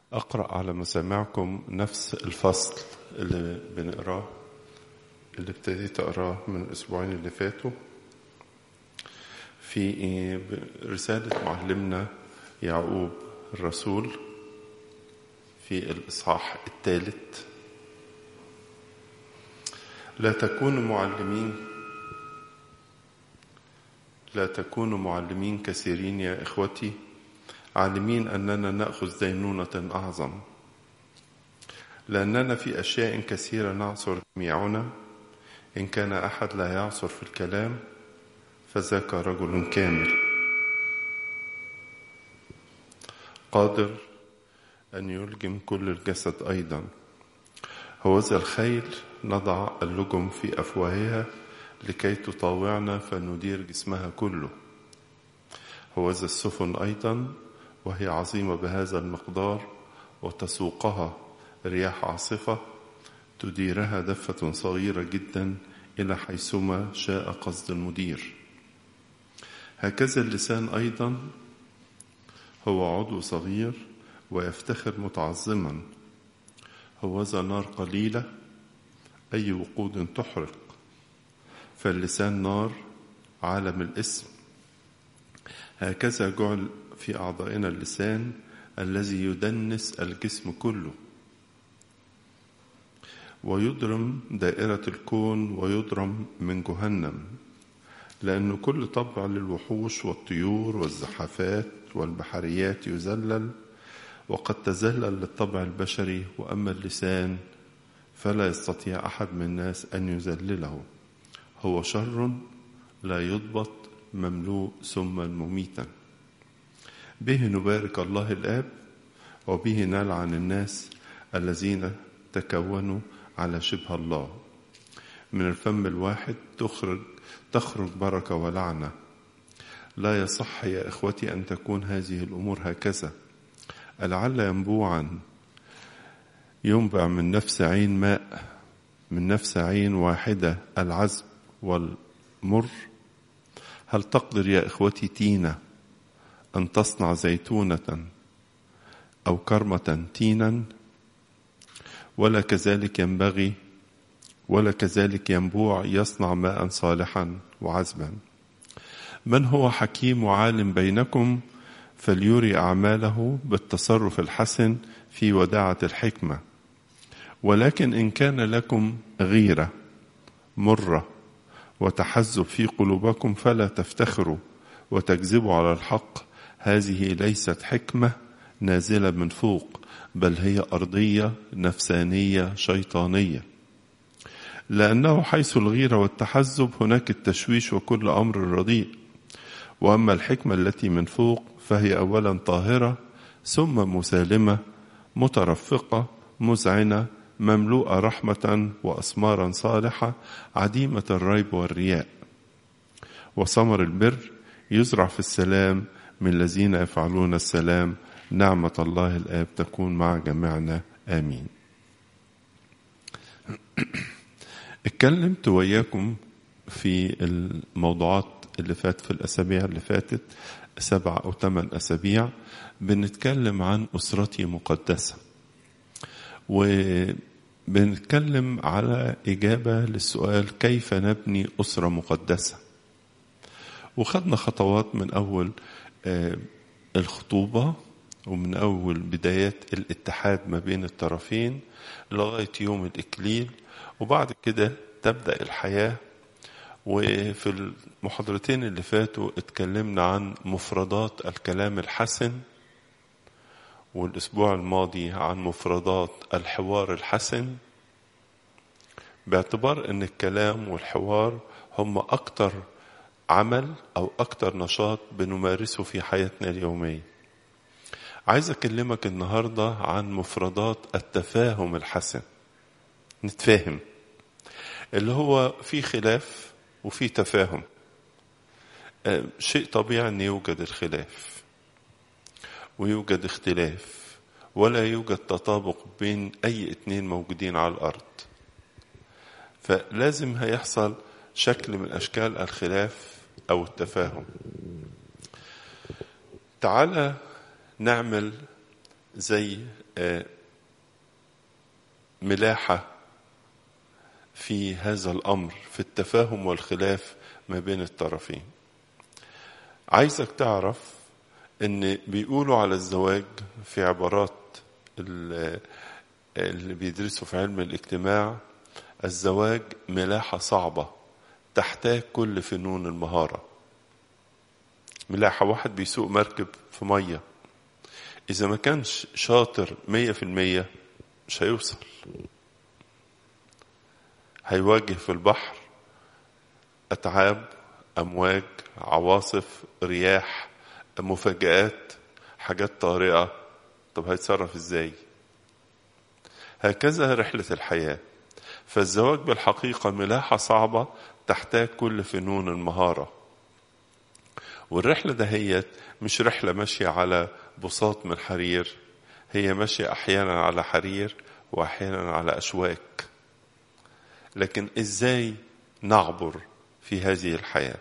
أقرأ على مسامعكم نفس الفصل اللي بنقراه اللي ابتديت أقراه من الأسبوعين اللي فاتوا في رسالة معلمنا يعقوب الرسول في الإصحاح الثالث لا تكونوا معلمين لا تكونوا معلمين كثيرين يا إخوتي عالمين أننا نأخذ دينونة أعظم لأننا في أشياء كثيرة نعصر جميعنا إن كان أحد لا يعصر في الكلام فذاك رجل كامل قادر أن يلجم كل الجسد أيضا هوذا الخيل نضع اللجم في أفواهها لكي تطاوعنا فندير جسمها كله هوذا السفن أيضا وهي عظيمة بهذا المقدار وتسوقها رياح عاصفة تديرها دفة صغيرة جدا إلى حيثما شاء قصد المدير هكذا اللسان أيضا هو عضو صغير ويفتخر متعظما هوذا نار قليلة أي وقود تحرق فاللسان نار عالم الاسم هكذا جعل في أعضائنا اللسان الذي يدنس الجسم كله ويضرم دائرة الكون ويضرم من جهنم لأن كل طبع للوحوش والطيور والزحافات والبحريات يذلل وقد تذلل للطبع البشري وأما اللسان فلا يستطيع أحد من الناس أن يذلله هو شر لا يضبط مملوء سما مميتا به نبارك الله الآب وبه نلعن الناس الذين تكونوا على شبه الله من الفم الواحد تخرج تخرج بركة ولعنة لا يصح يا إخوتي أن تكون هذه الأمور هكذا لعل ينبوعا ينبع من نفس عين ماء من نفس عين واحدة العذب والمر هل تقدر يا إخوتي تينة أن تصنع زيتونة أو كرمة تينا ولا كذلك ينبغي ولا كذلك ينبوع يصنع ماء صالحا وعذبا من هو حكيم وعالم بينكم فليري أعماله بالتصرف الحسن في وداعة الحكمة ولكن إن كان لكم غيرة مرة وتحزب في قلوبكم فلا تفتخروا وتكذبوا على الحق هذه ليست حكمة نازلة من فوق بل هي أرضية نفسانية شيطانية لأنه حيث الغيرة والتحزب هناك التشويش وكل أمر رديء وأما الحكمة التي من فوق فهي أولا طاهرة ثم مسالمة مترفقة مذعنة مملوءة رحمة وأسمارا صالحة عديمة الريب والرياء وثمر البر يزرع في السلام من الذين يفعلون السلام نعمة الله الآب تكون مع جميعنا آمين اتكلمت وياكم في الموضوعات اللي فات في الأسابيع اللي فاتت سبع أو ثمان أسابيع بنتكلم عن أسرتي مقدسة وبنتكلم على إجابة للسؤال كيف نبني أسرة مقدسة وخدنا خطوات من أول الخطوبة ومن أول بدايات الاتحاد ما بين الطرفين لغاية يوم الإكليل وبعد كده تبدأ الحياة وفي المحاضرتين اللي فاتوا اتكلمنا عن مفردات الكلام الحسن والأسبوع الماضي عن مفردات الحوار الحسن باعتبار أن الكلام والحوار هم أكتر عمل أو أكتر نشاط بنمارسه في حياتنا اليومية عايز أكلمك النهاردة عن مفردات التفاهم الحسن نتفاهم اللي هو في خلاف وفي تفاهم شيء طبيعي أن يوجد الخلاف ويوجد اختلاف ولا يوجد تطابق بين أي اتنين موجودين على الأرض فلازم هيحصل شكل من أشكال الخلاف أو التفاهم تعالى نعمل زي ملاحة في هذا الأمر في التفاهم والخلاف ما بين الطرفين عايزك تعرف ان بيقولوا على الزواج في عبارات اللي بيدرسوا في علم الاجتماع الزواج ملاحة صعبة تحتاج كل فنون المهارة ملاحة واحد بيسوق مركب في مية إذا ما كانش شاطر مية في المية مش هيوصل هيواجه في البحر أتعاب أمواج عواصف رياح مفاجآت حاجات طارئة طب هيتصرف ازاي هكذا رحلة الحياة فالزواج بالحقيقة ملاحة صعبة تحتاج كل فنون المهارة والرحلة دهيت مش رحلة ماشية على بساط من حرير هي ماشية أحيانا على حرير وأحيانا على أشواك لكن إزاي نعبر في هذه الحياة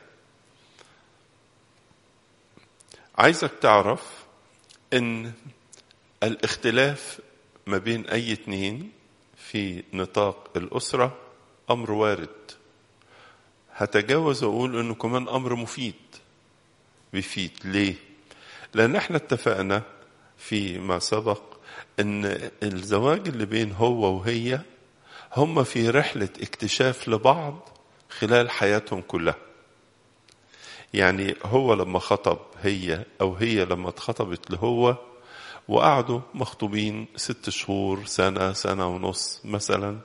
عايزك تعرف ان الاختلاف ما بين اي اتنين في نطاق الاسرة امر وارد هتجاوز واقول انه كمان امر مفيد بيفيد ليه لان احنا اتفقنا فيما سبق ان الزواج اللي بين هو وهي هم في رحلة اكتشاف لبعض خلال حياتهم كلها يعني هو لما خطب هي او هي لما اتخطبت لهو وقعدوا مخطوبين ست شهور سنة سنة ونص مثلا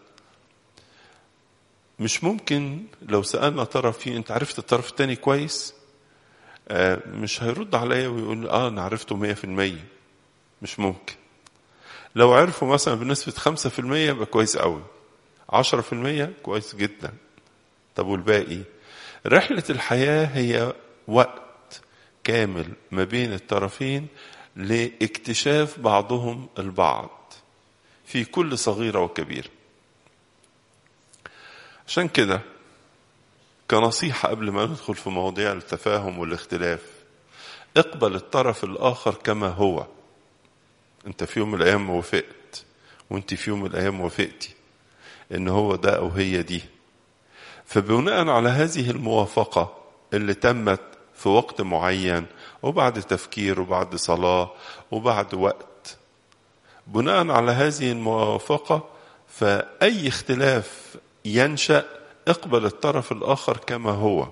مش ممكن لو سألنا طرف فيه انت عرفت الطرف التاني كويس آه مش هيرد عليا ويقول اه انا عرفته مية في المية مش ممكن لو عرفوا مثلا بنسبة خمسة في المية يبقى كويس قوي عشرة في المية كويس جدا طب والباقي رحلة الحياة هي وقت كامل ما بين الطرفين لاكتشاف بعضهم البعض في كل صغيرة وكبيرة عشان كده كنصيحة قبل ما ندخل في مواضيع التفاهم والاختلاف اقبل الطرف الآخر كما هو انت في يوم من الأيام وافقت وانت في يوم من الأيام وافقتي ان هو ده أو هي دي فبناء على هذه الموافقة اللي تمت في وقت معين وبعد تفكير وبعد صلاة وبعد وقت بناء على هذه الموافقة فأي اختلاف ينشأ اقبل الطرف الآخر كما هو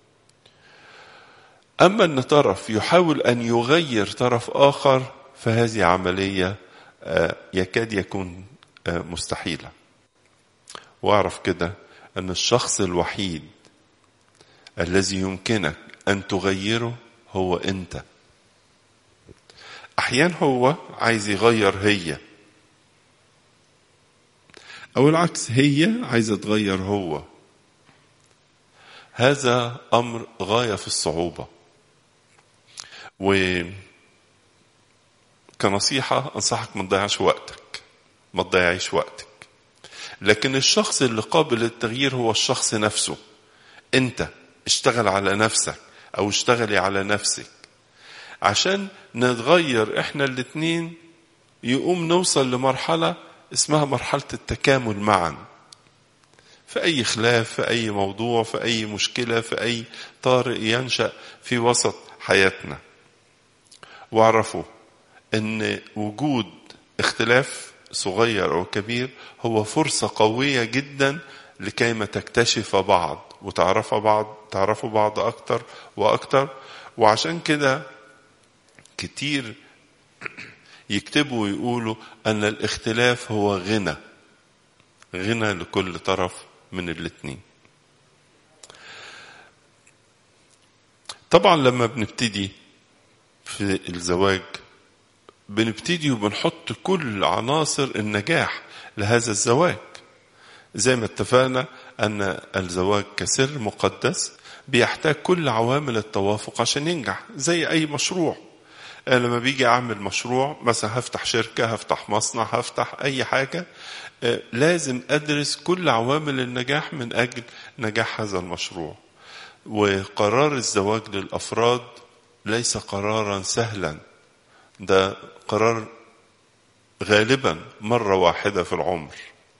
أما أن طرف يحاول أن يغير طرف آخر فهذه عملية يكاد يكون مستحيلة واعرف كده أن الشخص الوحيد الذي يمكنك أن تغيره هو أنت أحيانا هو عايز يغير هي أو العكس هي عايزة تغير هو هذا أمر غاية في الصعوبة و كنصيحة أنصحك ما تضيعش وقتك ما تضيعيش وقتك لكن الشخص اللي قابل للتغيير هو الشخص نفسه انت اشتغل على نفسك او اشتغلي على نفسك عشان نتغير احنا الاتنين يقوم نوصل لمرحلة اسمها مرحلة التكامل معا في أي خلاف في أي موضوع في أي مشكلة في أي طارئ ينشأ في وسط حياتنا واعرفوا أن وجود اختلاف صغير أو كبير هو فرصة قوية جدا لكي ما تكتشف بعض وتعرفوا بعض تعرفوا بعض أكتر وأكتر وعشان كده كتير يكتبوا ويقولوا أن الاختلاف هو غنى غنى لكل طرف من الاتنين طبعا لما بنبتدي في الزواج بنبتدي وبنحط كل عناصر النجاح لهذا الزواج زي ما اتفقنا أن الزواج كسر مقدس بيحتاج كل عوامل التوافق عشان ينجح زي أي مشروع لما بيجي أعمل مشروع مثلا هفتح شركة هفتح مصنع هفتح أي حاجة لازم أدرس كل عوامل النجاح من أجل نجاح هذا المشروع وقرار الزواج للأفراد ليس قرارا سهلا ده قرار غالبا مرة واحدة في العمر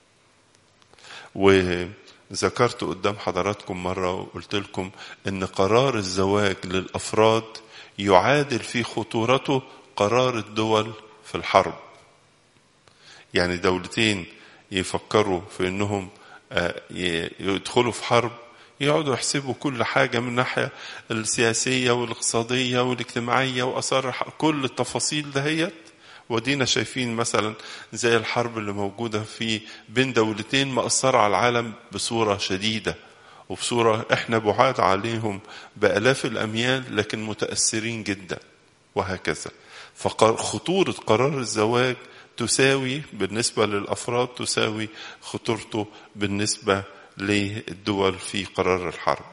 وذكرت قدام حضراتكم مرة وقلت لكم ان قرار الزواج للأفراد يعادل في خطورته قرار الدول في الحرب يعني دولتين يفكروا في انهم يدخلوا في حرب يقعدوا يحسبوا كل حاجة من الناحية السياسية والاقتصادية والاجتماعية وأثار كل التفاصيل دهيت ودينا شايفين مثلا زي الحرب اللي موجودة في بين دولتين مأثرة على العالم بصورة شديدة وبصورة احنا بعاد عليهم بآلاف الأميال لكن متأثرين جدا وهكذا فخطورة قرار الزواج تساوي بالنسبة للأفراد تساوي خطورته بالنسبة للدول في قرار الحرب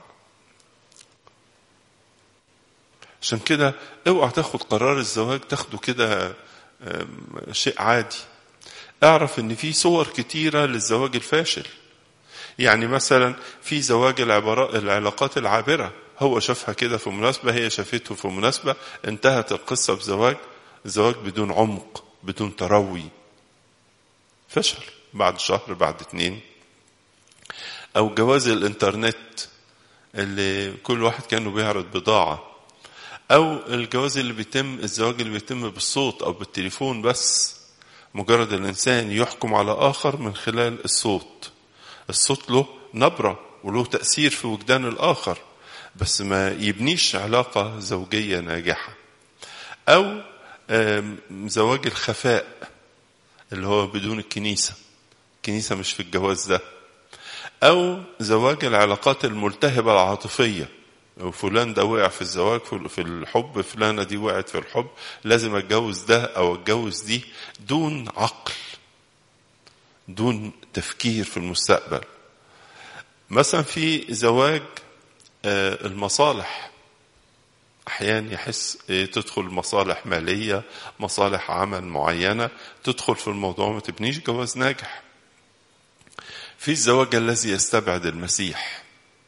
عشان كده اوعى تاخد قرار الزواج تاخده كده شيء عادي اعرف ان في صور كتيرة للزواج الفاشل يعني مثلا في زواج العلاقات العابرة هو شافها كده في مناسبة هي شافته في مناسبة انتهت القصة بزواج زواج بدون عمق بدون تروي فشل بعد شهر بعد اتنين او جواز الانترنت اللي كل واحد كانه بيعرض بضاعة او الجواز اللي بيتم الزواج اللي بيتم بالصوت او بالتليفون بس مجرد الانسان يحكم على اخر من خلال الصوت الصوت له نبرة وله تأثير في وجدان الاخر بس ما يبنيش علاقة زوجية ناجحة او زواج الخفاء اللي هو بدون الكنيسة الكنيسة مش في الجواز ده أو زواج العلاقات الملتهبة العاطفية وفلان ده وقع في الزواج في الحب فلانة دي وقعت في الحب لازم اتجوز ده أو اتجوز دي دون عقل دون تفكير في المستقبل مثلا في زواج المصالح احيانا يحس تدخل مصالح ماليه مصالح عمل معينه تدخل في الموضوع ما تبنيش جواز ناجح في الزواج الذي يستبعد المسيح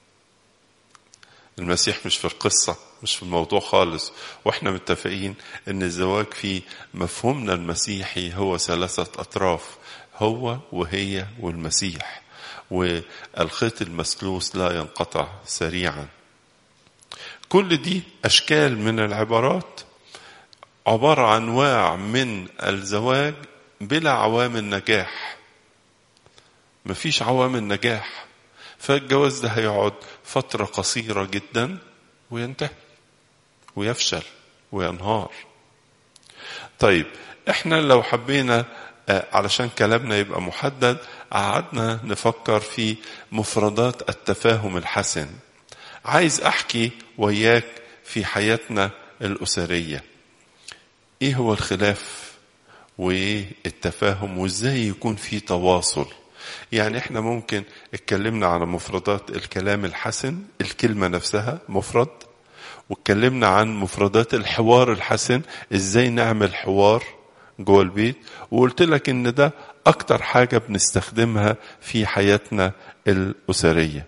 المسيح مش في القصة مش في الموضوع خالص واحنا متفقين ان الزواج في مفهومنا المسيحي هو ثلاثة اطراف هو وهي والمسيح والخيط المسلوس لا ينقطع سريعا كل دي اشكال من العبارات عبارة عن انواع من الزواج بلا عوامل نجاح مفيش عوامل نجاح فالجواز ده هيقعد فترة قصيرة جدا وينتهي ويفشل وينهار طيب احنا لو حبينا علشان كلامنا يبقى محدد قعدنا نفكر في مفردات التفاهم الحسن عايز احكي وياك في حياتنا الاسريه ايه هو الخلاف وايه التفاهم وازاي يكون في تواصل يعني احنا ممكن اتكلمنا على مفردات الكلام الحسن الكلمه نفسها مفرد واتكلمنا عن مفردات الحوار الحسن ازاي نعمل حوار جوه البيت وقلت لك ان ده اكتر حاجه بنستخدمها في حياتنا الاسريه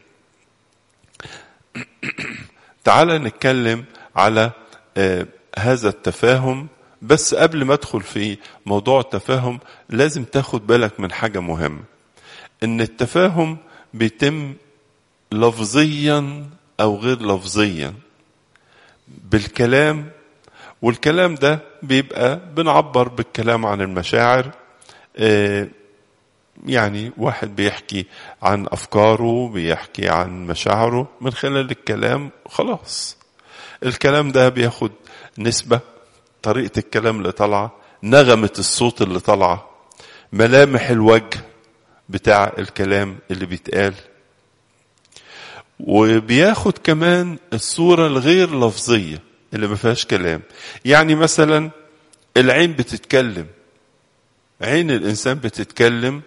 تعال نتكلم على آه هذا التفاهم بس قبل ما ادخل في موضوع التفاهم لازم تاخد بالك من حاجه مهمه ان التفاهم بيتم لفظيا او غير لفظيا بالكلام والكلام ده بيبقى بنعبر بالكلام عن المشاعر آه يعني واحد بيحكي عن افكاره بيحكي عن مشاعره من خلال الكلام خلاص الكلام ده بياخد نسبة طريقة الكلام اللي طالعة نغمة الصوت اللي طالعة ملامح الوجه بتاع الكلام اللي بيتقال وبياخد كمان الصورة الغير لفظية اللي ما فيهاش كلام يعني مثلا العين بتتكلم عين الإنسان بتتكلم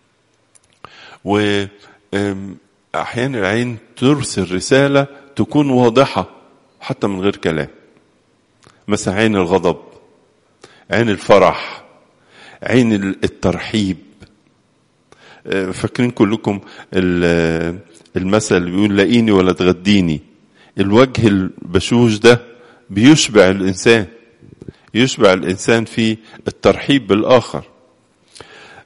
وأحيانا العين ترسل رسالة تكون واضحة حتى من غير كلام مثلا عين الغضب عين الفرح عين الترحيب فاكرين كلكم المثل اللي بيقول لاقيني ولا تغديني الوجه البشوش ده بيشبع الإنسان يشبع الإنسان في الترحيب بالآخر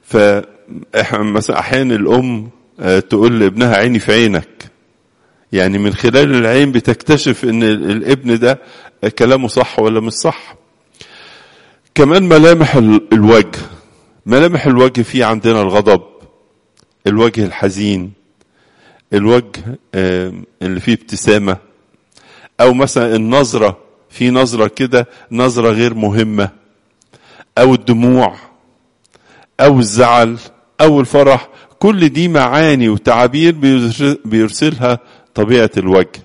ف مثلا احيانا الام تقول لابنها عيني في عينك يعني من خلال العين بتكتشف ان الابن ده كلامه صح ولا مش صح كمان ملامح الوجه ملامح الوجه في عندنا الغضب الوجه الحزين الوجه اللي فيه ابتسامة او مثلا النظرة في نظرة كده نظرة غير مهمة او الدموع او الزعل او الفرح كل دي معاني وتعابير بيرسلها طبيعة الوجه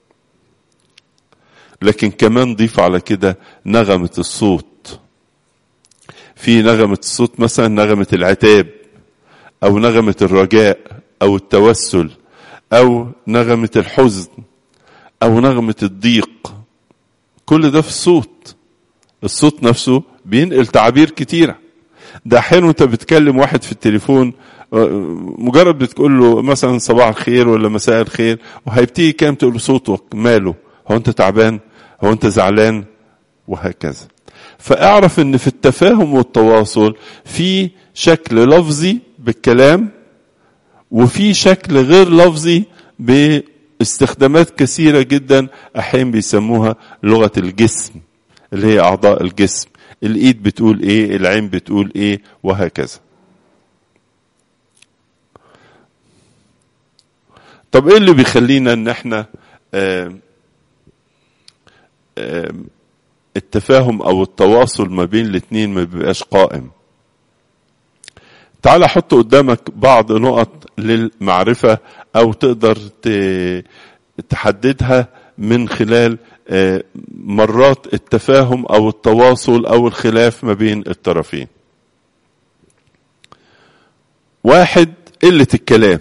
لكن كمان ضيف على كده نغمة الصوت في نغمة الصوت مثلا نغمة العتاب أو نغمة الرجاء أو التوسل أو نغمة الحزن أو نغمة الضيق كل ده في الصوت الصوت نفسه بينقل تعابير كتيرة ده أحيانا وأنت بتكلم واحد في التليفون مجرد بتقول له مثلا صباح الخير ولا مساء الخير وهيبتدي كام تقول له صوتك ماله هو انت تعبان هو انت زعلان وهكذا فاعرف ان في التفاهم والتواصل في شكل لفظي بالكلام وفي شكل غير لفظي باستخدامات كثيرة جدا احيانا بيسموها لغة الجسم اللي هي اعضاء الجسم الايد بتقول ايه العين بتقول ايه وهكذا طب ايه اللي بيخلينا ان احنا آم آم التفاهم او التواصل ما بين الاثنين ما بيبقاش قائم تعال حط قدامك بعض نقط للمعرفة او تقدر تحددها من خلال مرات التفاهم او التواصل او الخلاف ما بين الطرفين واحد قلة الكلام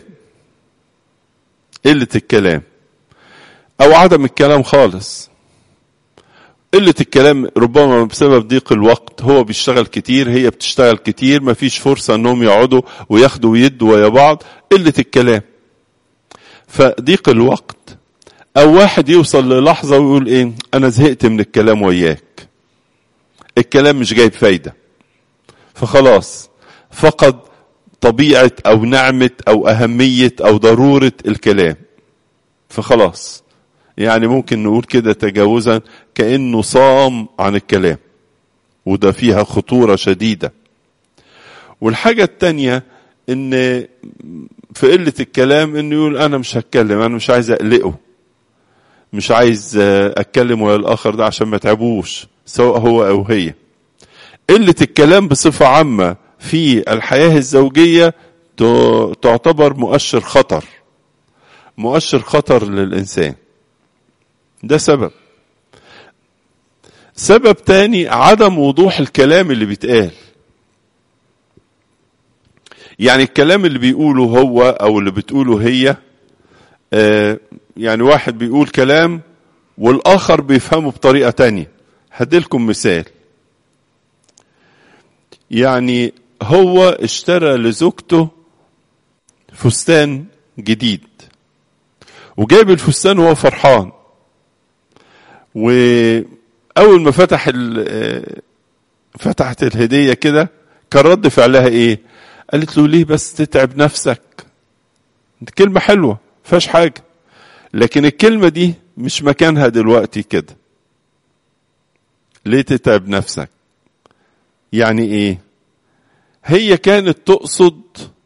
قلة الكلام أو عدم الكلام خالص قلة الكلام ربما بسبب ضيق الوقت هو بيشتغل كتير هي بتشتغل كتير مفيش فرصة انهم يقعدوا وياخدوا ويدوا ويا بعض قلة الكلام فضيق الوقت او واحد يوصل للحظة ويقول ايه انا زهقت من الكلام وياك الكلام مش جايب فايدة فخلاص فقد طبيعة أو نعمة أو أهمية أو ضرورة الكلام فخلاص يعني ممكن نقول كده تجاوزا كأنه صام عن الكلام وده فيها خطورة شديدة والحاجة التانية ان في قلة الكلام انه يقول انا مش هتكلم انا مش عايز اقلقه مش عايز اتكلم ويا الاخر ده عشان ما تعبوش سواء هو او هي قلة الكلام بصفة عامة في الحياة الزوجية تعتبر مؤشر خطر مؤشر خطر للإنسان ده سبب سبب تاني عدم وضوح الكلام اللي بيتقال يعني الكلام اللي بيقوله هو او اللي بتقوله هي آه يعني واحد بيقول كلام والاخر بيفهمه بطريقة تانية هديلكم مثال يعني هو اشترى لزوجته فستان جديد وجايب الفستان وهو فرحان واول ما فتح فتحت الهديه كده كان رد فعلها ايه قالت له ليه بس تتعب نفسك دي كلمه حلوه فيهاش حاجه لكن الكلمه دي مش مكانها دلوقتي كده ليه تتعب نفسك يعني ايه هي كانت تقصد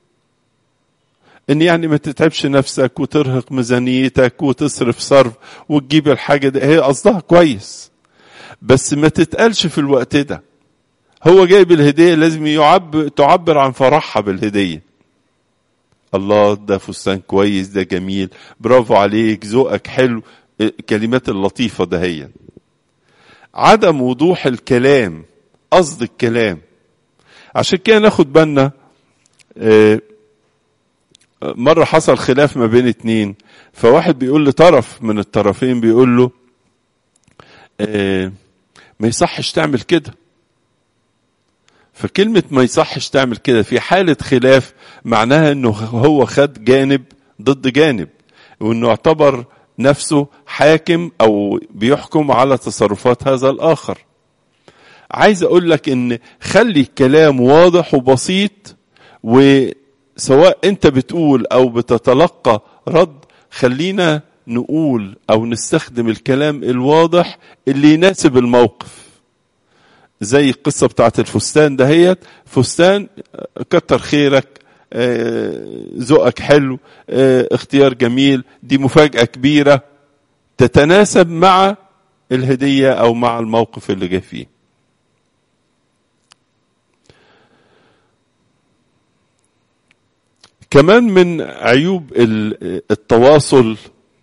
ان يعني ما تتعبش نفسك وترهق ميزانيتك وتصرف صرف وتجيب الحاجه دي هي قصدها كويس بس ما تتقالش في الوقت ده هو جايب الهديه لازم يعب تعبر عن فرحها بالهديه الله ده فستان كويس ده جميل برافو عليك ذوقك حلو الكلمات اللطيفه ده هي عدم وضوح الكلام قصد الكلام عشان كده ناخد بالنا مرة حصل خلاف ما بين اتنين فواحد بيقول لطرف من الطرفين بيقول له ما يصحش تعمل كده فكلمة ما يصحش تعمل كده في حالة خلاف معناها انه هو خد جانب ضد جانب وانه اعتبر نفسه حاكم او بيحكم على تصرفات هذا الاخر عايز اقول لك ان خلي الكلام واضح وبسيط وسواء انت بتقول او بتتلقى رد خلينا نقول او نستخدم الكلام الواضح اللي يناسب الموقف زي القصه بتاعت الفستان دهيت فستان كتر خيرك ذوقك حلو اختيار جميل دي مفاجاه كبيره تتناسب مع الهديه او مع الموقف اللي جاي فيه كمان من عيوب التواصل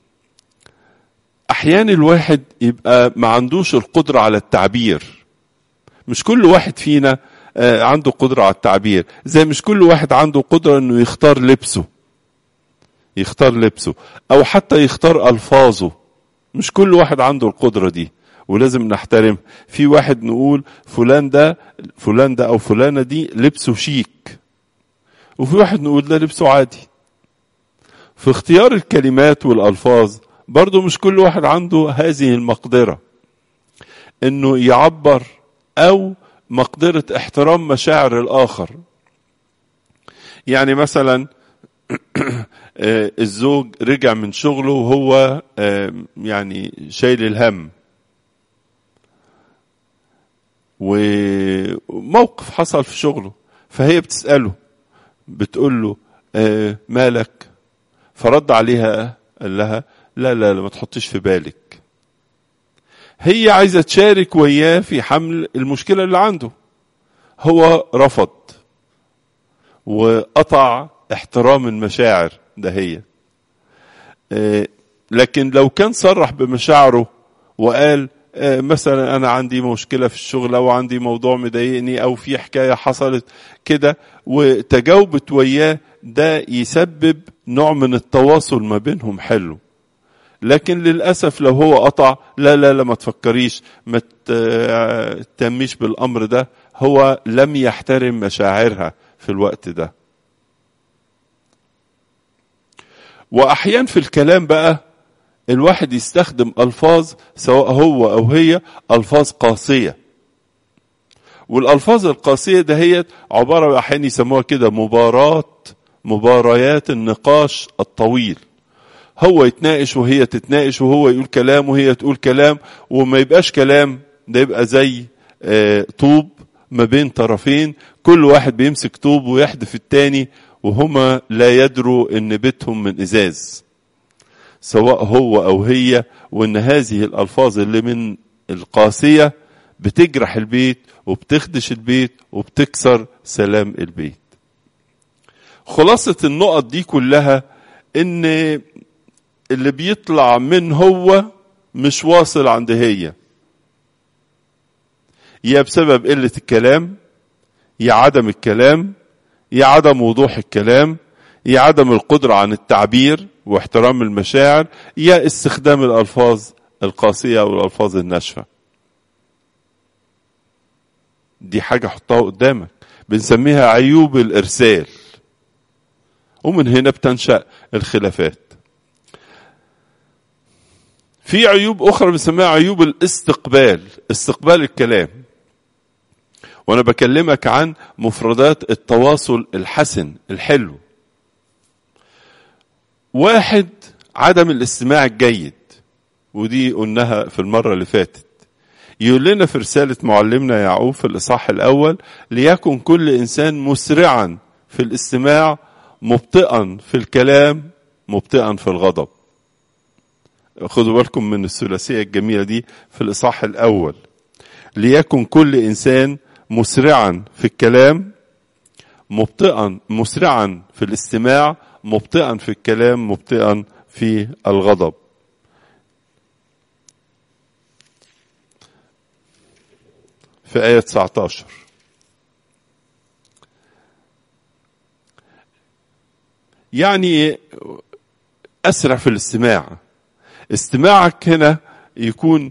احيانا الواحد يبقى ما عندوش القدره على التعبير مش كل واحد فينا عنده قدره على التعبير زي مش كل واحد عنده قدره انه يختار لبسه يختار لبسه او حتى يختار الفاظه مش كل واحد عنده القدره دي ولازم نحترم في واحد نقول فلان ده فلان ده او فلانه دي لبسه شيك وفي واحد نقول ده لبسه عادي في اختيار الكلمات والالفاظ برضه مش كل واحد عنده هذه المقدره انه يعبر او مقدره احترام مشاعر الاخر يعني مثلا الزوج رجع من شغله وهو يعني شايل الهم وموقف حصل في شغله فهي بتسأله بتقول له آه مالك فرد عليها قال لها لا لا لا ما تحطيش في بالك هي عايزة تشارك وياه في حمل المشكلة اللي عنده هو رفض وقطع احترام المشاعر ده هي آه لكن لو كان صرح بمشاعره وقال آه مثلا انا عندي مشكله في الشغل او عندي موضوع مضايقني او في حكايه حصلت كده وتجاوبت وياه ده يسبب نوع من التواصل ما بينهم حلو لكن للاسف لو هو قطع لا لا لا ما تفكريش ما تهتميش بالامر ده هو لم يحترم مشاعرها في الوقت ده واحيان في الكلام بقى الواحد يستخدم الفاظ سواء هو او هي الفاظ قاسيه والالفاظ القاسيه دهيت عباره احيانا يسموها كده مباراه مباريات النقاش الطويل هو يتناقش وهي تتناقش وهو يقول كلام وهي تقول كلام وما يبقاش كلام ده يبقى زي آه طوب ما بين طرفين كل واحد بيمسك طوب ويحدف التاني وهما لا يدروا ان بيتهم من ازاز سواء هو او هي وان هذه الالفاظ اللي من القاسيه بتجرح البيت وبتخدش البيت وبتكسر سلام البيت خلاصة النقط دي كلها ان اللي بيطلع من هو مش واصل عند هي يا بسبب قلة الكلام يا عدم الكلام يا عدم وضوح الكلام يا عدم القدرة عن التعبير واحترام المشاعر يا استخدام الألفاظ القاسية أو الألفاظ الناشفة دي حاجة حطها قدامك بنسميها عيوب الإرسال ومن هنا بتنشأ الخلافات في عيوب أخرى بنسميها عيوب الاستقبال استقبال الكلام وأنا بكلمك عن مفردات التواصل الحسن الحلو واحد عدم الاستماع الجيد ودي قلناها في المرة اللي فاتت يقول لنا في رسالة معلمنا يعقوب في الإصحاح الأول ليكن كل إنسان مسرعا في الاستماع مبطئا في الكلام مبطئا في الغضب خدوا بالكم من الثلاثية الجميلة دي في الإصحاح الأول ليكن كل إنسان مسرعا في الكلام مبطئا مسرعا في الاستماع مبطئا في الكلام مبطئا في الغضب في آية 19 يعني أسرع في الاستماع استماعك هنا يكون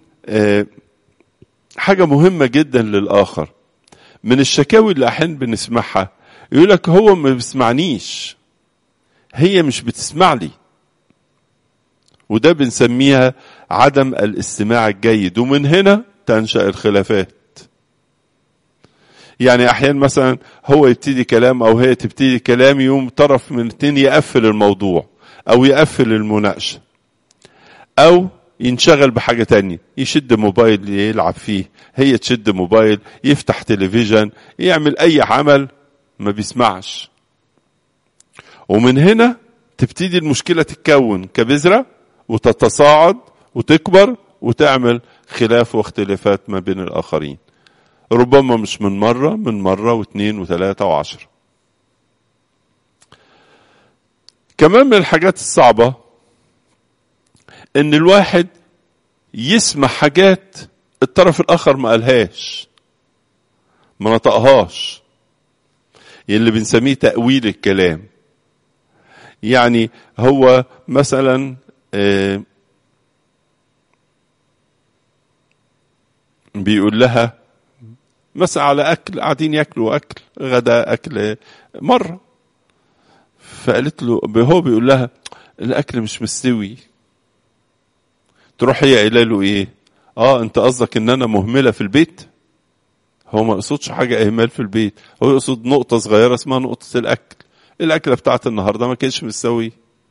حاجة مهمة جدا للآخر من الشكاوي اللي أحيانا بنسمعها يقول لك هو ما بيسمعنيش هي مش بتسمع لي وده بنسميها عدم الاستماع الجيد ومن هنا تنشأ الخلافات يعني احيانا مثلا هو يبتدي كلام او هي تبتدي كلام يوم طرف من التاني يقفل الموضوع او يقفل المناقشه او ينشغل بحاجة تانية يشد موبايل يلعب فيه هي تشد موبايل يفتح تلفزيون يعمل اي عمل ما بيسمعش ومن هنا تبتدي المشكلة تتكون كبذرة وتتصاعد وتكبر وتعمل خلاف واختلافات ما بين الآخرين ربما مش من مرة من مرة واثنين وثلاثة وعشرة كمان من الحاجات الصعبة ان الواحد يسمع حاجات الطرف الاخر ما قالهاش ما نطقهاش اللي بنسميه تأويل الكلام يعني هو مثلا آه بيقول لها مثلا على اكل قاعدين ياكلوا اكل غدا اكل مره فقالت له هو بيقول لها الاكل مش مستوي تروح هي قايله له ايه اه انت قصدك ان انا مهمله في البيت هو ما يقصدش حاجه اهمال في البيت هو يقصد نقطه صغيره اسمها نقطه الاكل الاكله بتاعت النهارده ما كانتش مستويه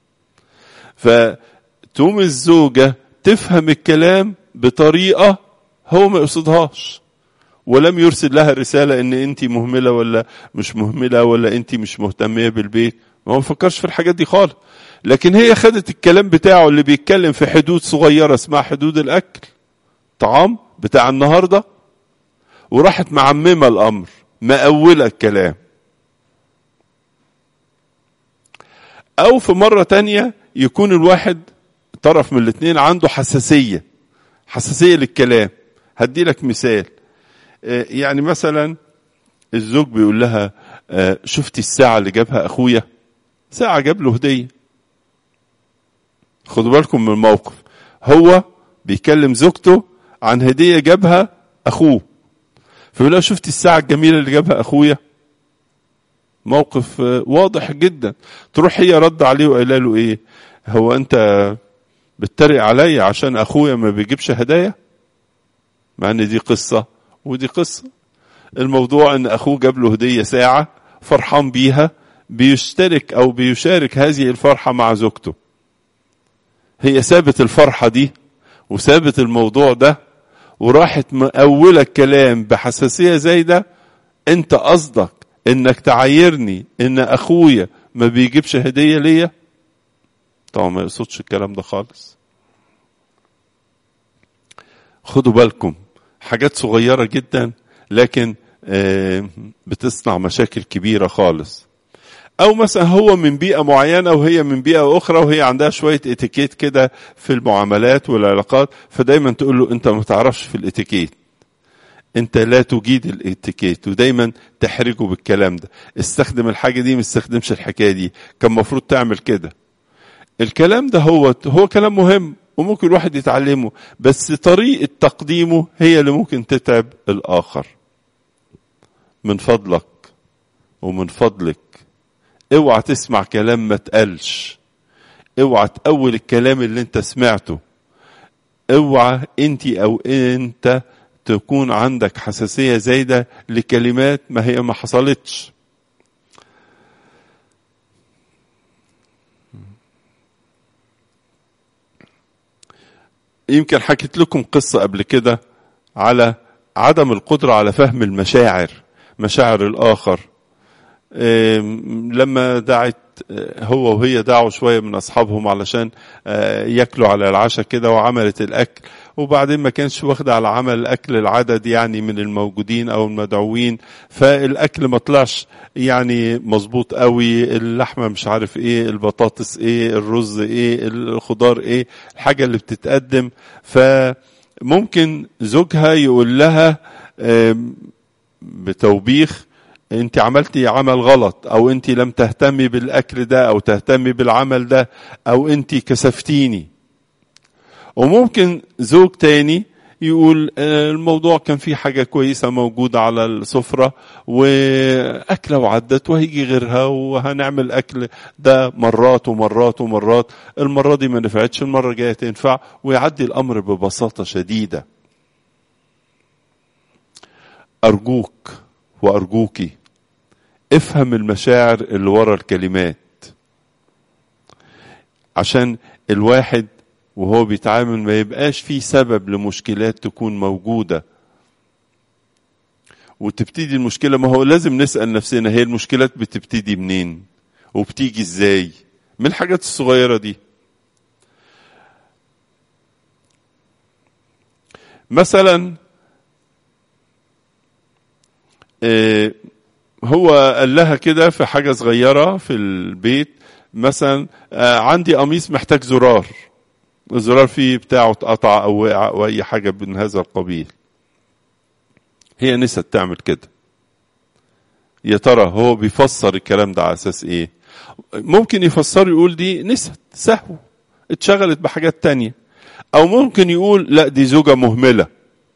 فتقوم الزوجه تفهم الكلام بطريقه هو ما يقصدهاش ولم يرسل لها رسالة ان انت مهملة ولا مش مهملة ولا انت مش مهتمية بالبيت ما هو فكرش في الحاجات دي خالص لكن هي خدت الكلام بتاعه اللي بيتكلم في حدود صغيرة اسمها حدود الاكل طعام بتاع النهاردة وراحت معممة الامر مأولة الكلام او في مرة تانية يكون الواحد طرف من الاثنين عنده حساسية حساسية للكلام هدي لك مثال يعني مثلا الزوج بيقول لها شفتي الساعة اللي جابها أخويا ساعة جاب له هدية خدوا بالكم من الموقف هو بيكلم زوجته عن هدية جابها أخوه فيقول لها شفتي الساعة الجميلة اللي جابها أخويا موقف واضح جدا تروح هي رد عليه وقايله له ايه هو انت بتتريق عليا عشان اخويا ما بيجيبش هدايا مع ان دي قصه ودي قصة الموضوع ان اخوه جاب له هدية ساعة فرحان بيها بيشترك او بيشارك هذه الفرحة مع زوجته هي سابت الفرحة دي وسابت الموضوع ده وراحت مأولة الكلام بحساسية زايدة انت قصدك انك تعايرني ان اخويا ما بيجيبش هدية ليا طبعا ما يقصدش الكلام ده خالص خدوا بالكم حاجات صغيرة جدا لكن بتصنع مشاكل كبيرة خالص أو مثلا هو من بيئة معينة وهي من بيئة أخرى وهي عندها شوية اتيكيت كده في المعاملات والعلاقات فدايما تقول له أنت ما تعرفش في الاتيكيت أنت لا تجيد الاتيكيت ودايما تحرجه بالكلام ده استخدم الحاجة دي ما استخدمش الحكاية دي كان المفروض تعمل كده الكلام ده هو هو كلام مهم وممكن الواحد يتعلمه بس طريقة تقديمه هي اللي ممكن تتعب الآخر من فضلك ومن فضلك اوعى تسمع كلام ما تقلش اوعى تأول الكلام اللي انت سمعته اوعى انت او انت تكون عندك حساسية زايدة لكلمات ما هي ما حصلتش يمكن حكيت لكم قصة قبل كده على عدم القدرة على فهم المشاعر مشاعر الآخر لما دعت هو وهي دعوا شوية من أصحابهم علشان ياكلوا على العشاء كده وعملت الأكل وبعدين ما كانش واخدة على عمل الأكل العدد يعني من الموجودين أو المدعوين فالأكل ما طلعش يعني مظبوط قوي اللحمة مش عارف إيه البطاطس إيه الرز إيه الخضار إيه الحاجة اللي بتتقدم فممكن زوجها يقول لها بتوبيخ انت عملتي عمل غلط او انت لم تهتمي بالاكل ده او تهتمي بالعمل ده او انت كسفتيني وممكن زوج تاني يقول الموضوع كان فيه حاجة كويسة موجودة على السفرة وأكلة وعدت وهيجي غيرها وهنعمل أكل ده مرات ومرات ومرات المرة دي ما نفعتش المرة الجاية تنفع ويعدي الأمر ببساطة شديدة أرجوك وأرجوكي افهم المشاعر اللي ورا الكلمات عشان الواحد وهو بيتعامل ما يبقاش فيه سبب لمشكلات تكون موجودة وتبتدي المشكلة ما هو لازم نسأل نفسنا هي المشكلات بتبتدي منين وبتيجي ازاي من الحاجات الصغيرة دي مثلا آه، هو قال لها كده في حاجة صغيرة في البيت مثلا آه، عندي قميص محتاج زرار الزرار فيه بتاعه اتقطع او وقع او اي حاجة من هذا القبيل هي نسيت تعمل كده يا ترى هو بيفسر الكلام ده على اساس ايه ممكن يفسر يقول دي نسيت سهو اتشغلت بحاجات تانية او ممكن يقول لا دي زوجة مهملة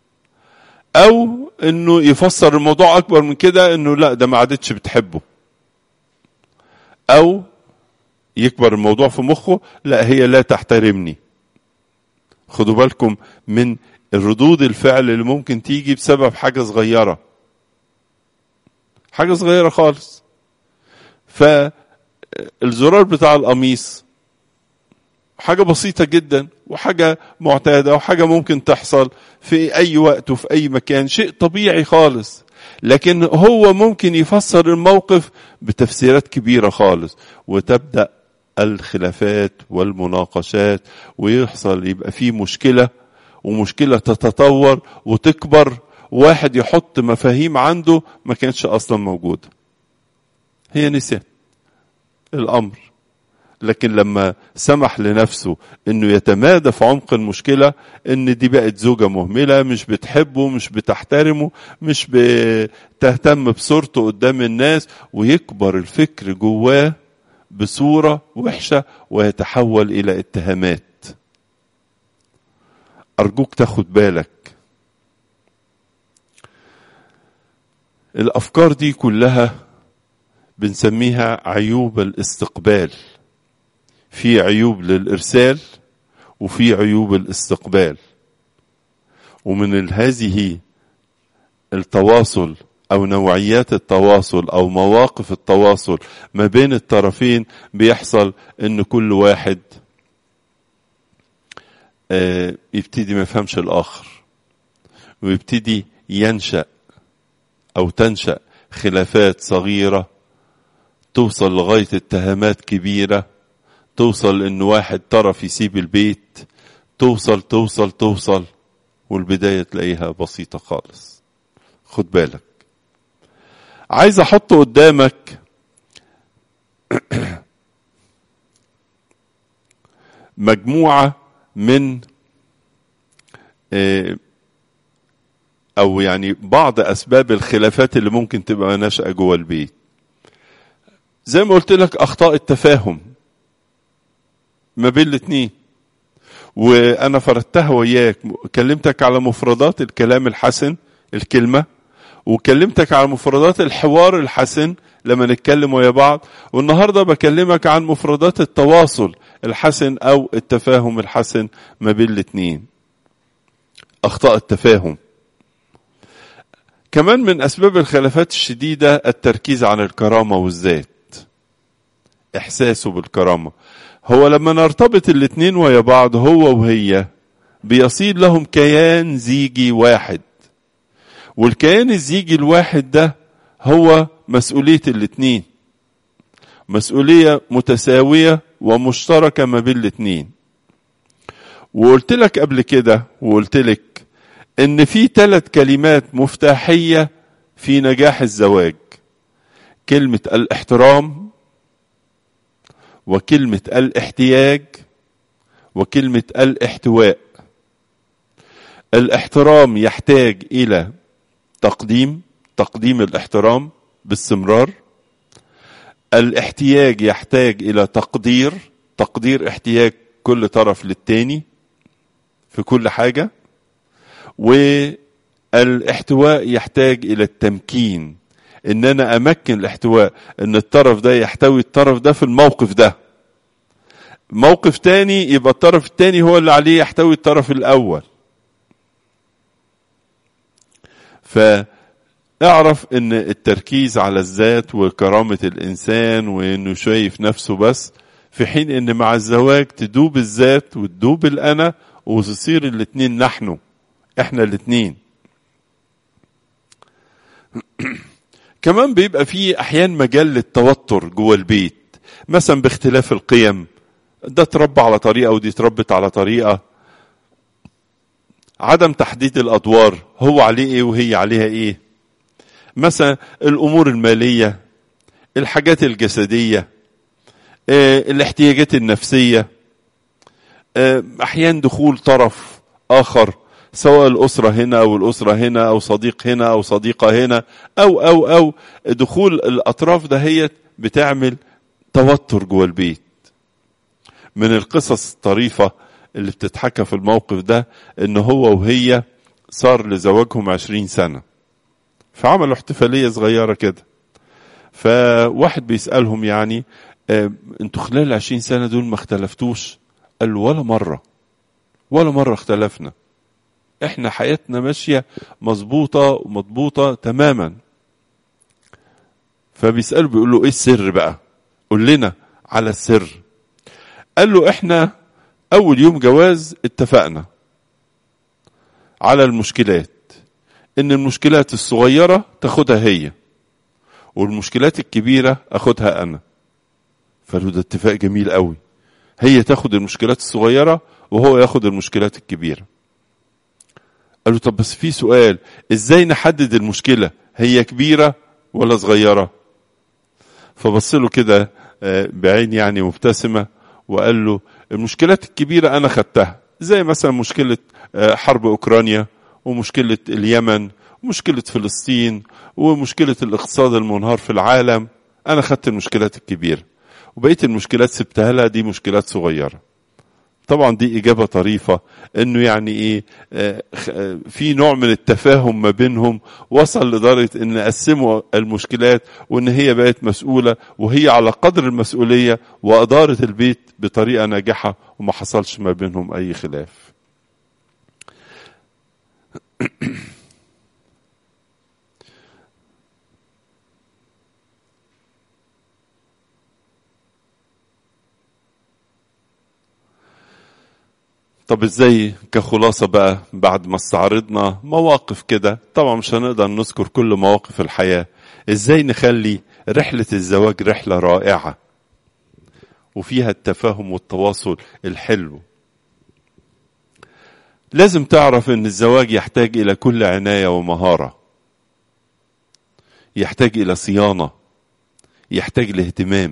او انه يفسر الموضوع اكبر من كده انه لا ده ما عادتش بتحبه او يكبر الموضوع في مخه لا هي لا تحترمني خدوا بالكم من الردود الفعل اللي ممكن تيجي بسبب حاجة صغيرة حاجة صغيرة خالص فالزرار بتاع القميص حاجة بسيطة جدا وحاجة معتادة وحاجة ممكن تحصل في أي وقت وفي أي مكان شيء طبيعي خالص لكن هو ممكن يفسر الموقف بتفسيرات كبيرة خالص وتبدأ الخلافات والمناقشات ويحصل يبقى فيه مشكلة ومشكلة تتطور وتكبر واحد يحط مفاهيم عنده ما كانتش أصلا موجودة هي نسيت الأمر لكن لما سمح لنفسه انه يتمادى في عمق المشكله ان دي بقت زوجه مهمله مش بتحبه مش بتحترمه مش بتهتم بصورته قدام الناس ويكبر الفكر جواه بصوره وحشه ويتحول الى اتهامات ارجوك تاخد بالك الافكار دي كلها بنسميها عيوب الاستقبال في عيوب للإرسال وفي عيوب الاستقبال ومن هذه التواصل أو نوعيات التواصل أو مواقف التواصل ما بين الطرفين بيحصل إن كل واحد يبتدي ما يفهمش الآخر ويبتدي ينشأ أو تنشأ خلافات صغيرة توصل لغاية اتهامات كبيرة توصل ان واحد طرف يسيب البيت توصل توصل توصل والبداية تلاقيها بسيطة خالص خد بالك عايز احط قدامك مجموعة من او يعني بعض اسباب الخلافات اللي ممكن تبقى ناشئة جوه البيت زي ما قلت لك اخطاء التفاهم ما بين الاثنين وانا فردتها وياك كلمتك على مفردات الكلام الحسن الكلمة وكلمتك على مفردات الحوار الحسن لما نتكلم ويا بعض والنهاردة بكلمك عن مفردات التواصل الحسن او التفاهم الحسن ما بين الاثنين اخطاء التفاهم كمان من اسباب الخلافات الشديدة التركيز على الكرامة والذات احساسه بالكرامة هو لما نرتبط الاتنين ويا بعض هو وهي بيصير لهم كيان زيجي واحد والكيان الزيجي الواحد ده هو مسؤولية الاتنين مسؤولية متساوية ومشتركة ما بين الاتنين وقلت لك قبل كده وقلت لك ان في ثلاث كلمات مفتاحية في نجاح الزواج كلمة الاحترام وكلمة الاحتياج وكلمة الاحتواء الاحترام يحتاج إلى تقديم تقديم الاحترام باستمرار الاحتياج يحتاج إلى تقدير تقدير احتياج كل طرف للتاني في كل حاجة والاحتواء يحتاج إلى التمكين ان انا امكن الاحتواء ان الطرف ده يحتوي الطرف ده في الموقف ده موقف تاني يبقى الطرف التاني هو اللي عليه يحتوي الطرف الاول اعرف ان التركيز على الذات وكرامة الانسان وانه شايف نفسه بس في حين ان مع الزواج تدوب الذات وتدوب الانا وتصير الاتنين نحن احنا الاتنين كمان بيبقى في احيان مجال للتوتر جوه البيت مثلا باختلاف القيم ده اتربى على طريقه ودي اتربت على طريقه عدم تحديد الادوار هو عليه ايه وهي عليها ايه مثلا الامور الماليه الحاجات الجسديه اه الاحتياجات النفسيه اه احيان دخول طرف اخر سواء الأسرة هنا أو الأسرة هنا أو صديق هنا أو صديقة هنا أو أو أو دخول الأطراف دهيت بتعمل توتر جوه البيت من القصص الطريفة اللي بتتحكى في الموقف ده إن هو وهي صار لزواجهم عشرين سنة فعملوا احتفالية صغيرة كده فواحد بيسألهم يعني اه انتوا خلال العشرين سنة دول ما اختلفتوش قال له ولا مرة ولا مرة اختلفنا احنا حياتنا ماشية مظبوطة ومضبوطة تماما فبيسأله بيقول له ايه السر بقى قول لنا على السر قال له احنا اول يوم جواز اتفقنا على المشكلات ان المشكلات الصغيرة تاخدها هي والمشكلات الكبيرة اخدها انا فقال ده اتفاق جميل قوي هي تاخد المشكلات الصغيرة وهو ياخد المشكلات الكبيره قال له طب بس في سؤال ازاي نحدد المشكله هي كبيره ولا صغيره فبص له كده بعين يعني مبتسمه وقال له المشكلات الكبيره انا خدتها زي مثلا مشكله حرب اوكرانيا ومشكله اليمن ومشكله فلسطين ومشكله الاقتصاد المنهار في العالم انا خدت المشكلات الكبيره وبقيه المشكلات سبتها لها دي مشكلات صغيره طبعا دي إجابة طريفة إنه يعني إيه في نوع من التفاهم ما بينهم وصل لدرجة إن قسموا المشكلات وإن هي بقت مسؤولة وهي على قدر المسؤولية وأدارت البيت بطريقة ناجحة وما حصلش ما بينهم أي خلاف. طب ازاي كخلاصه بقى بعد ما استعرضنا مواقف كده طبعا مش هنقدر نذكر كل مواقف الحياه ازاي نخلي رحله الزواج رحله رائعه وفيها التفاهم والتواصل الحلو لازم تعرف ان الزواج يحتاج الى كل عنايه ومهاره يحتاج الى صيانه يحتاج لاهتمام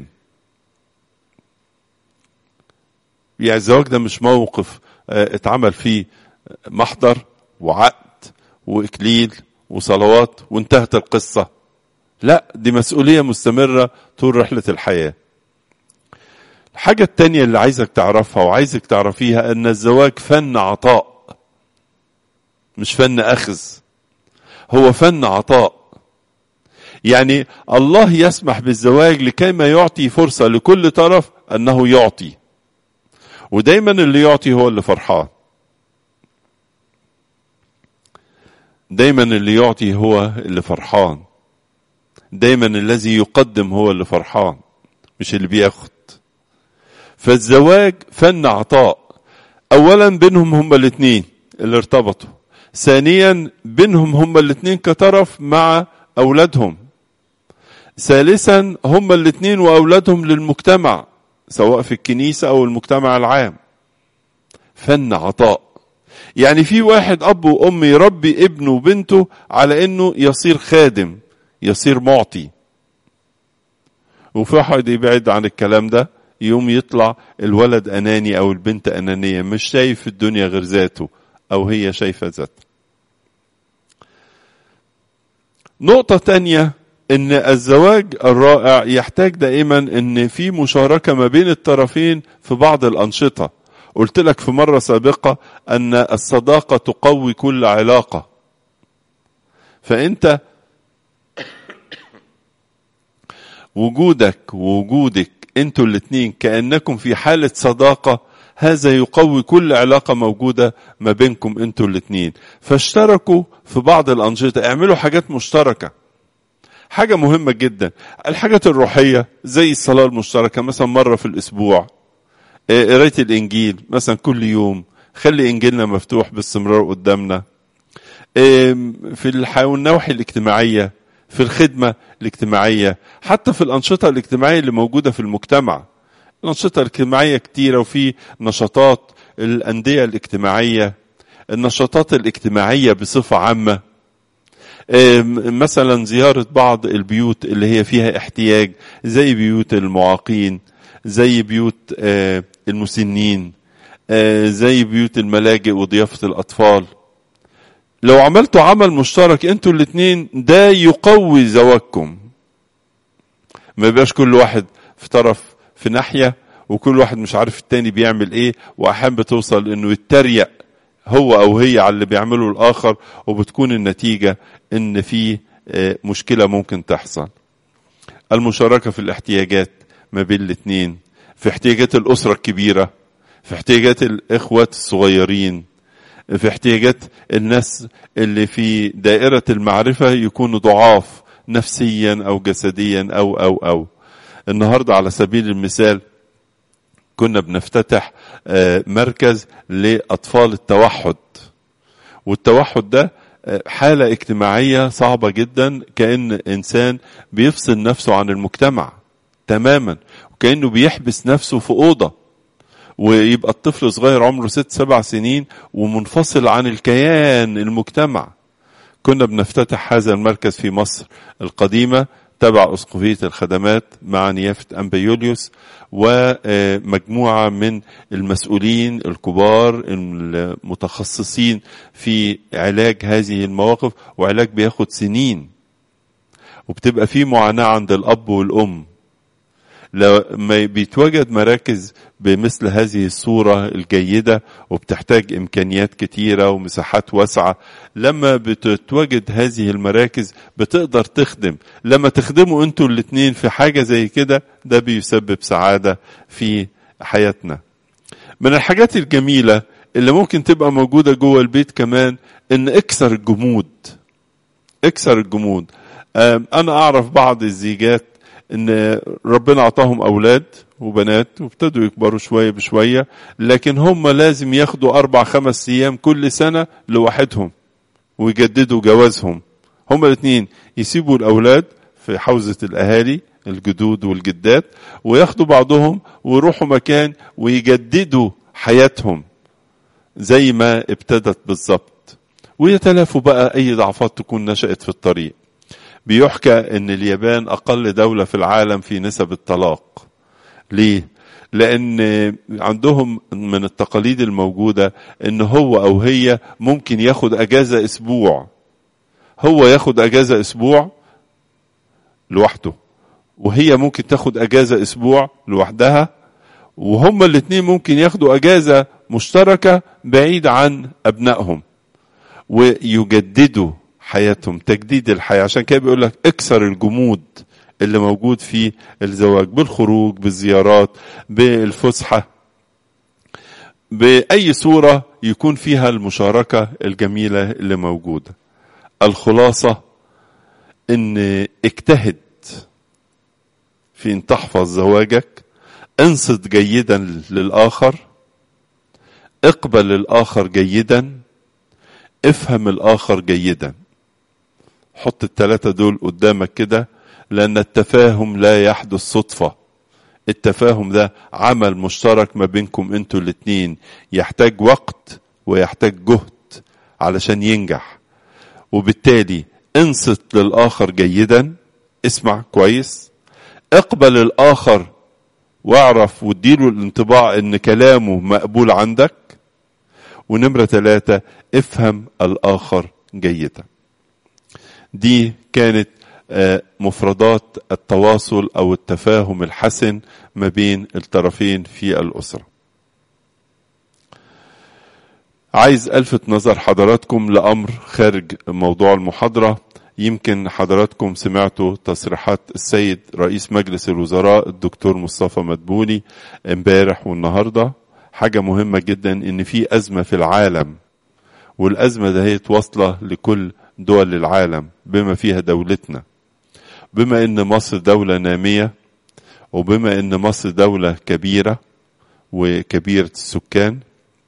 يعني الزواج ده مش موقف اتعمل فيه محضر وعقد واكليل وصلوات وانتهت القصه لا دي مسؤوليه مستمره طول رحله الحياه الحاجه التانيه اللي عايزك تعرفها وعايزك تعرفيها ان الزواج فن عطاء مش فن اخذ هو فن عطاء يعني الله يسمح بالزواج لكي ما يعطي فرصه لكل طرف انه يعطي ودايما اللي يعطي هو اللي فرحان دايما اللي يعطي هو اللي فرحان دايما الذي يقدم هو اللي فرحان مش اللي بياخد فالزواج فن عطاء اولا بينهم هما الاثنين اللي ارتبطوا ثانيا بينهم هما الاثنين كطرف مع اولادهم ثالثا هما الاثنين واولادهم للمجتمع سواء في الكنيسة أو المجتمع العام فن عطاء يعني في واحد أب وأم يربي ابنه وبنته على أنه يصير خادم يصير معطي وفي واحد يبعد عن الكلام ده يوم يطلع الولد أناني أو البنت أنانية مش شايف في الدنيا غير ذاته أو هي شايفة ذاتها نقطة تانية ان الزواج الرائع يحتاج دائما ان في مشاركه ما بين الطرفين في بعض الانشطه قلت لك في مره سابقه ان الصداقه تقوي كل علاقه فانت وجودك ووجودك انتوا الاثنين كانكم في حاله صداقه هذا يقوي كل علاقة موجودة ما بينكم انتوا الاتنين فاشتركوا في بعض الأنشطة اعملوا حاجات مشتركة حاجة مهمة جدا الحاجات الروحية زي الصلاة المشتركة مثلا مرة في الأسبوع قراية الإنجيل مثلا كل يوم خلي إنجيلنا مفتوح باستمرار قدامنا في النواحي الاجتماعية في الخدمة الاجتماعية حتى في الأنشطة الاجتماعية اللي موجودة في المجتمع الأنشطة الاجتماعية كتيرة وفي نشاطات الأندية الاجتماعية النشاطات الاجتماعية بصفة عامة مثلا زيارة بعض البيوت اللي هي فيها احتياج زي بيوت المعاقين زي بيوت المسنين زي بيوت الملاجئ وضيافة الأطفال لو عملتوا عمل مشترك انتوا الاثنين ده يقوي زواجكم ما يبقاش كل واحد في طرف في ناحية وكل واحد مش عارف التاني بيعمل ايه واحيانا بتوصل انه يتريق هو او هي على اللي بيعمله الاخر وبتكون النتيجة ان في مشكلة ممكن تحصل المشاركة في الاحتياجات ما بين الاثنين في احتياجات الأسرة الكبيرة في احتياجات الإخوات الصغيرين في احتياجات الناس اللي في دائرة المعرفة يكونوا ضعاف نفسيا أو جسديا أو أو أو النهاردة على سبيل المثال كنا بنفتتح مركز لأطفال التوحد والتوحد ده حالة اجتماعية صعبة جدا كأن إنسان بيفصل نفسه عن المجتمع تماما وكأنه بيحبس نفسه في أوضة ويبقى الطفل صغير عمره ست سبع سنين ومنفصل عن الكيان المجتمع كنا بنفتتح هذا المركز في مصر القديمة تبع أسقفية الخدمات مع نيافة أنبا يوليوس ومجموعة من المسؤولين الكبار المتخصصين في علاج هذه المواقف وعلاج بياخد سنين وبتبقى فيه معاناة عند الأب والأم لما بيتوجد مراكز بمثل هذه الصورة الجيدة وبتحتاج إمكانيات كتيرة ومساحات واسعة لما بتتوجد هذه المراكز بتقدر تخدم لما تخدموا انتوا الاتنين في حاجة زي كده ده بيسبب سعادة في حياتنا من الحاجات الجميلة اللي ممكن تبقى موجودة جوه البيت كمان ان اكسر الجمود اكسر الجمود انا اعرف بعض الزيجات ان ربنا اعطاهم اولاد وبنات وابتدوا يكبروا شويه بشويه لكن هم لازم ياخدوا اربع خمس ايام كل سنه لوحدهم ويجددوا جوازهم هم الاثنين يسيبوا الاولاد في حوزه الاهالي الجدود والجدات وياخدوا بعضهم ويروحوا مكان ويجددوا حياتهم زي ما ابتدت بالظبط ويتلافوا بقى اي ضعفات تكون نشأت في الطريق بيحكى ان اليابان اقل دولة في العالم في نسب الطلاق ليه لان عندهم من التقاليد الموجودة ان هو او هي ممكن ياخد اجازة اسبوع هو ياخد اجازة اسبوع لوحده وهي ممكن تاخد اجازة اسبوع لوحدها وهما الاتنين ممكن ياخدوا اجازة مشتركة بعيد عن ابنائهم ويجددوا حياتهم تجديد الحياة عشان كده بيقول لك اكسر الجمود اللي موجود في الزواج بالخروج بالزيارات بالفسحة بأي صورة يكون فيها المشاركة الجميلة اللي موجودة الخلاصة ان اجتهد في ان تحفظ زواجك انصت جيدا للآخر اقبل الآخر جيدا افهم الآخر جيدا حط التلاتة دول قدامك كده لأن التفاهم لا يحدث صدفة التفاهم ده عمل مشترك ما بينكم انتوا الاتنين يحتاج وقت ويحتاج جهد علشان ينجح وبالتالي انصت للآخر جيدا اسمع كويس اقبل الآخر واعرف واديله الانطباع ان كلامه مقبول عندك ونمرة ثلاثة افهم الآخر جيدا دي كانت مفردات التواصل أو التفاهم الحسن ما بين الطرفين في الأسرة عايز ألفت نظر حضراتكم لأمر خارج موضوع المحاضرة يمكن حضراتكم سمعتوا تصريحات السيد رئيس مجلس الوزراء الدكتور مصطفى مدبولي امبارح والنهارده حاجة مهمة جدا ان في ازمة في العالم والازمة ده هي واصلة لكل دول العالم بما فيها دولتنا بما ان مصر دولة نامية وبما ان مصر دولة كبيرة وكبيرة السكان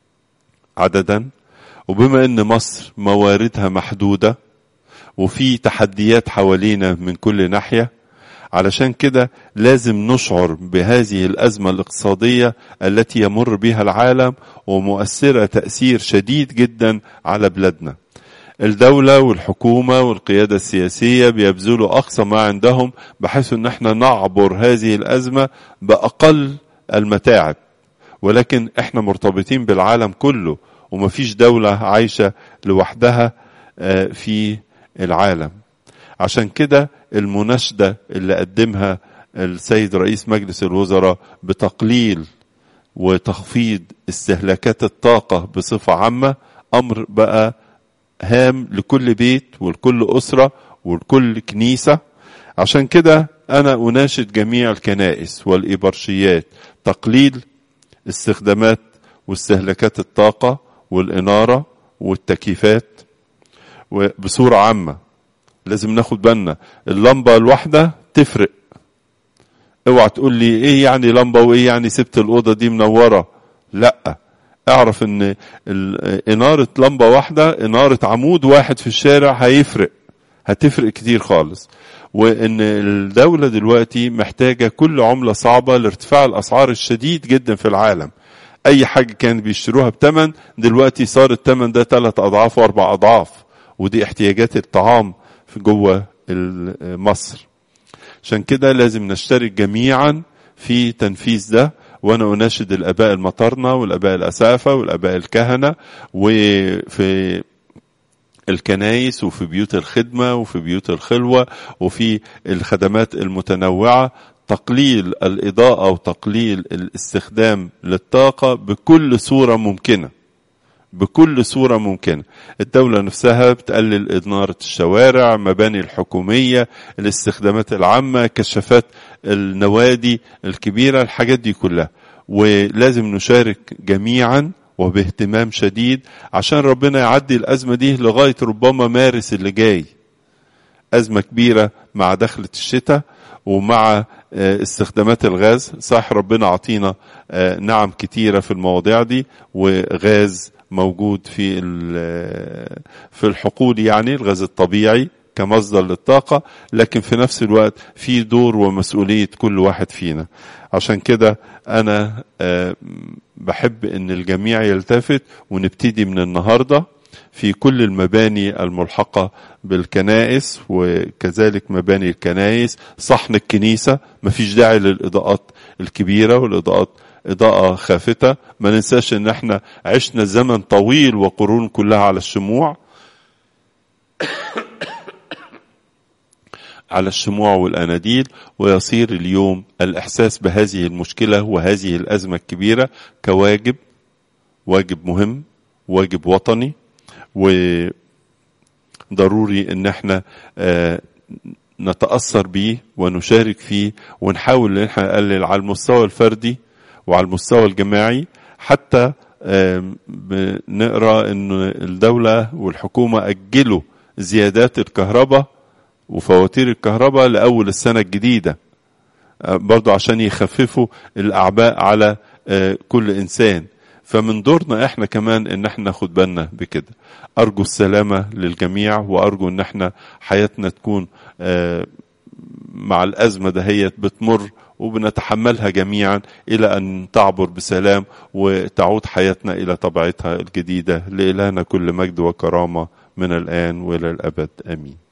عددا وبما ان مصر مواردها محدودة وفي تحديات حوالينا من كل ناحية علشان كده لازم نشعر بهذه الأزمة الاقتصادية التي يمر بها العالم ومؤثرة تأثير شديد جدا على بلادنا الدولة والحكومة والقيادة السياسية بيبذلوا أقصى ما عندهم بحيث أن احنا نعبر هذه الأزمة بأقل المتاعب ولكن احنا مرتبطين بالعالم كله ومفيش دولة عايشة لوحدها في العالم عشان كده المناشدة اللي قدمها السيد رئيس مجلس الوزراء بتقليل وتخفيض استهلاكات الطاقة بصفة عامة أمر بقى هام لكل بيت ولكل أسرة ولكل كنيسة عشان كده أنا أناشد جميع الكنائس والإبرشيات تقليل استخدامات واستهلاكات الطاقة والإنارة والتكييفات بصورة عامة لازم ناخد بالنا اللمبة الواحدة تفرق اوعى تقول لي ايه يعني لمبة وايه يعني سبت الأوضة دي منورة لا اعرف ان إنارة لمبة واحدة إنارة عمود واحد في الشارع هيفرق هتفرق كتير خالص وان الدولة دلوقتي محتاجة كل عملة صعبة لارتفاع الأسعار الشديد جدا في العالم اي حاجة كانوا بيشتروها بتمن دلوقتي صار التمن ده ثلاث اضعاف واربع اضعاف ودي احتياجات الطعام في جوه مصر عشان كده لازم نشترك جميعا في تنفيذ ده وانا اناشد الاباء المطرنة والاباء الاسافة والاباء الكهنة وفي الكنايس وفي بيوت الخدمة وفي بيوت الخلوة وفي الخدمات المتنوعة تقليل الإضاءة وتقليل الاستخدام للطاقة بكل صورة ممكنة بكل صورة ممكنة الدولة نفسها بتقلل إنارة الشوارع مباني الحكومية الاستخدامات العامة كشافات النوادي الكبيرة الحاجات دي كلها ولازم نشارك جميعا وباهتمام شديد عشان ربنا يعدي الأزمة دي لغاية ربما مارس اللي جاي أزمة كبيرة مع دخلة الشتاء ومع استخدامات الغاز صح ربنا عطينا نعم كتيرة في المواضيع دي وغاز موجود في في الحقول يعني الغاز الطبيعي كمصدر للطاقة لكن في نفس الوقت في دور ومسؤولية كل واحد فينا عشان كده أنا بحب أن الجميع يلتفت ونبتدي من النهارده في كل المباني الملحقة بالكنائس وكذلك مباني الكنائس صحن الكنيسة مفيش داعي للإضاءات الكبيرة والإضاءات إضاءة خافتة ما ننساش إن احنا عشنا زمن طويل وقرون كلها على الشموع على الشموع والأناديل ويصير اليوم الإحساس بهذه المشكلة وهذه الأزمة الكبيرة كواجب واجب مهم واجب وطني وضروري ان احنا نتأثر بيه ونشارك فيه ونحاول ان احنا نقلل على المستوى الفردي وعلى المستوى الجماعي حتى بنقرا ان الدولة والحكومة اجلوا زيادات الكهرباء وفواتير الكهرباء لأول السنة الجديدة برضو عشان يخففوا الأعباء على كل إنسان فمن دورنا احنا كمان ان احنا ناخد بالنا بكده ارجو السلامة للجميع وارجو ان احنا حياتنا تكون مع الازمة دهيت بتمر وبنتحملها جميعا الى ان تعبر بسلام وتعود حياتنا الى طبيعتها الجديدة لإلهنا كل مجد وكرامة من الان والى الابد امين